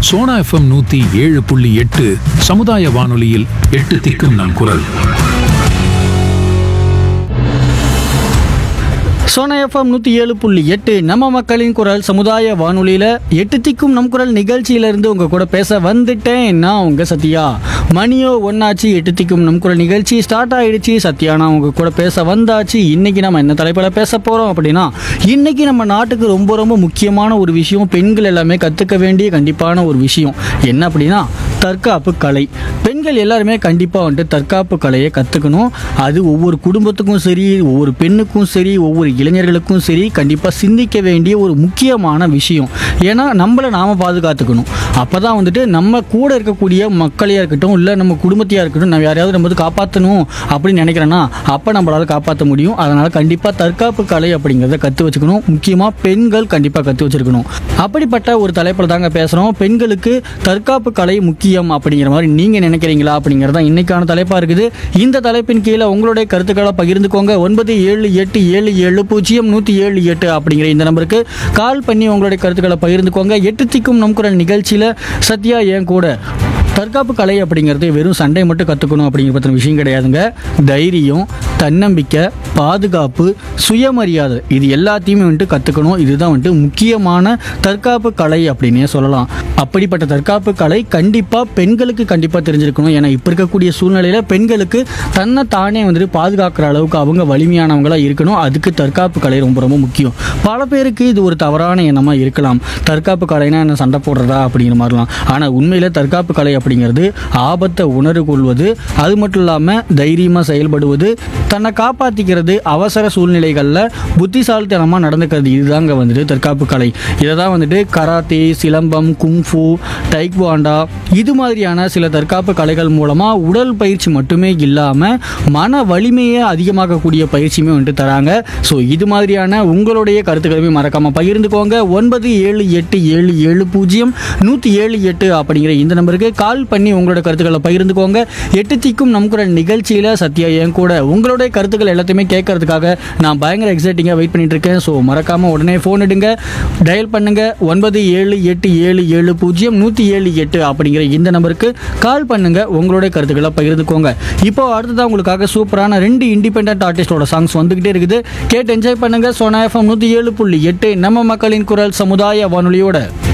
Sona FM நூத்தி ஏழு புள்ளி எட்டு சமுதாய வானொலியில் எட்டு திக்கும் நம் குரல் சோனா எஃப்எம் நூற்றி ஏழு புள்ளி எட்டு நம்ம மக்களின் குரல் சமுதாய வானொலியில் எட்டு திக்கும் நம் குரல் நிகழ்ச்சியிலேருந்து உங்கள் கூட பேச வந்துட்டேன் நான் உங்கள் சத்யா மணியோ ஒன்னாச்சு எட்டு திக்கும் நம் குரல் நிகழ்ச்சி ஸ்டார்ட் ஆயிடுச்சு சத்யா நான் உங்கள் கூட பேச வந்தாச்சு இன்னைக்கு நம்ம என்ன தலைப்பில் பேச போகிறோம் அப்படின்னா இன்னைக்கு நம்ம நாட்டுக்கு ரொம்ப ரொம்ப முக்கியமான ஒரு விஷயம் பெண்கள் எல்லாமே கற்றுக்க வேண்டிய கண்டிப்பான ஒரு விஷயம் என்ன அப்படின்னா தற்காப்பு கலை பெண்கள் எல்லாருமே கண்டிப்பாக வந்துட்டு தற்காப்பு கலையை கற்றுக்கணும் அது ஒவ்வொரு குடும்பத்துக்கும் சரி ஒவ்வொரு பெண்ணுக்கும் சரி ஒவ்வொரு இளைஞர்களுக்கும் சரி கண்டிப்பாக சிந்திக்க வேண்டிய ஒரு முக்கியமான விஷயம் ஏன்னா நம்மளை நாம் பாதுகாத்துக்கணும் அப்போ தான் வந்துட்டு நம்ம கூட இருக்கக்கூடிய மக்களையாக இருக்கட்டும் இல்லை நம்ம குடும்பத்தையாக இருக்கட்டும் நம்ம யாரையாவது நம்ம வந்து காப்பாற்றணும் அப்படின்னு நினைக்கிறேன்னா அப்போ நம்மளால் காப்பாற்ற முடியும் அதனால் கண்டிப்பாக தற்காப்பு கலை அப்படிங்கிறத கற்று வச்சுக்கணும் முக்கியமாக பெண்கள் கண்டிப்பாக கற்று வச்சிருக்கணும் அப்படிப்பட்ட ஒரு தலைப்பில் தாங்க பேசுகிறோம் பெண்களுக்கு தற்காப்பு கலை முக்கியம் அப்படிங்கிற மாதிரி நீங்கள் நினைக்கிறீங்களா அப்படிங்கிறது தான் இன்னைக்கான தலைப்பாக இருக்குது இந்த தலைப்பின் கீழே உங்களுடைய கருத்துக்களை பகிர்ந்துக்கோங்க ஒன்பது ஏழு எட்டு ஏழு ஏழு பூஜ்ஜியம் நூற்றி ஏழு எட்டு அப்படிங்கிற இந்த நம்பருக்கு கால் பண்ணி உங்களுடைய கருத்துக்களை பகிர்ந்துக்கோங்க எட்டு திக்கும் நம் குரல் நிகழ்ச்சியில் சத்யா ஏன் கூட தற்காப்பு கலை அப்படிங்கிறது வெறும் சண்டை மட்டும் கற்றுக்கணும் அப்படிங்கிற பற்றின விஷயம் கிடையாதுங்க தைரியம் தன்னம்பிக்கை பாதுகாப்பு சுயமரியாதை இது எல்லாத்தையுமே வந்துட்டு கற்றுக்கணும் இதுதான் வந்துட்டு முக்கியமான தற்காப்பு கலை அப்படின்னே சொல்லலாம் அப்படிப்பட்ட தற்காப்பு கலை கண்டிப்பாக பெண்களுக்கு கண்டிப்பாக தெரிஞ்சிருக்கணும் ஏன்னா இப்போ இருக்கக்கூடிய சூழ்நிலையில் பெண்களுக்கு தன்னை தானே வந்துட்டு பாதுகாக்கிற அளவுக்கு அவங்க வலிமையானவங்களாக இருக்கணும் அதுக்கு தற்காப்பு கலை ரொம்ப ரொம்ப முக்கியம் பல பேருக்கு இது ஒரு தவறான எண்ணமாக இருக்கலாம் தற்காப்பு கலைனா என்ன சண்டை போடுறதா அப்படிங்கிற மாதிரிலாம் ஆனால் உண்மையில் தற்காப்பு கலை அப்படிங்கிறது ஆபத்தை உணர்வு கொள்வது அது மட்டும் இல்லாமல் தைரியமாக செயல்படுவது தன்னை காப்பாற்றிக்கிறது அவசர சூழ்நிலைகளில் புத்திசாலித்தனமாக நடந்துக்கிறது இதுதாங்க வந்துட்டு தற்காப்பு கலை இதை தான் வந்துட்டு கராத்தே சிலம்பம் குங்ஃபு டைக்வாண்டா இது மாதிரியான சில தற்காப்பு கலைகள் மூலமாக உடல் பயிற்சி மட்டுமே இல்லாமல் மன வலிமையை அதிகமாக்கக்கூடிய பயிற்சியுமே வந்துட்டு தராங்க ஸோ இது மாதிரியான உங்களுடைய கருத்துக்களுமே மறக்காமல் பகிர்ந்துக்கோங்க ஒன்பது ஏழு எட்டு ஏழு ஏழு பூஜ்ஜியம் நூற்றி ஏழு எட்டு அப்படிங்கிற இந்த நம்பருக்கு கால் பண்ணி உங்களோட கருத்துக்களை பகிர்ந்துக்கோங்க எட்டு திக்கும் நம் குரல் நிகழ்ச்சியில் சத்யா என் கூட உங்களுடைய கருத்துக்கள் எல்லாத்தையுமே கேட்கறதுக்காக நான் பயங்கர எக்ஸைட்டிங்காக வெயிட் பண்ணிட்டு இருக்கேன் ஸோ மறக்காமல் உடனே ஃபோன் எடுங்க டயல் பண்ணுங்க ஒன்பது ஏழு எட்டு ஏழு ஏழு பூஜ்ஜியம் நூற்றி ஏழு எட்டு அப்படிங்கிற இந்த நம்பருக்கு கால் பண்ணுங்க உங்களுடைய கருத்துக்களை பகிர்ந்துக்கோங்க இப்போ அடுத்ததான் உங்களுக்காக சூப்பரான ரெண்டு இண்டிபெண்ட் ஆர்டிஸ்டோட சாங்ஸ் வந்துகிட்டே இருக்குது கேட்டு என்ஜாய் பண்ணுங்க சோனா எஃப்எம் நூற்றி ஏழு புள்ளி எட்டு நம்ம மக்களின் குரல் சமுதாய வானொலியோட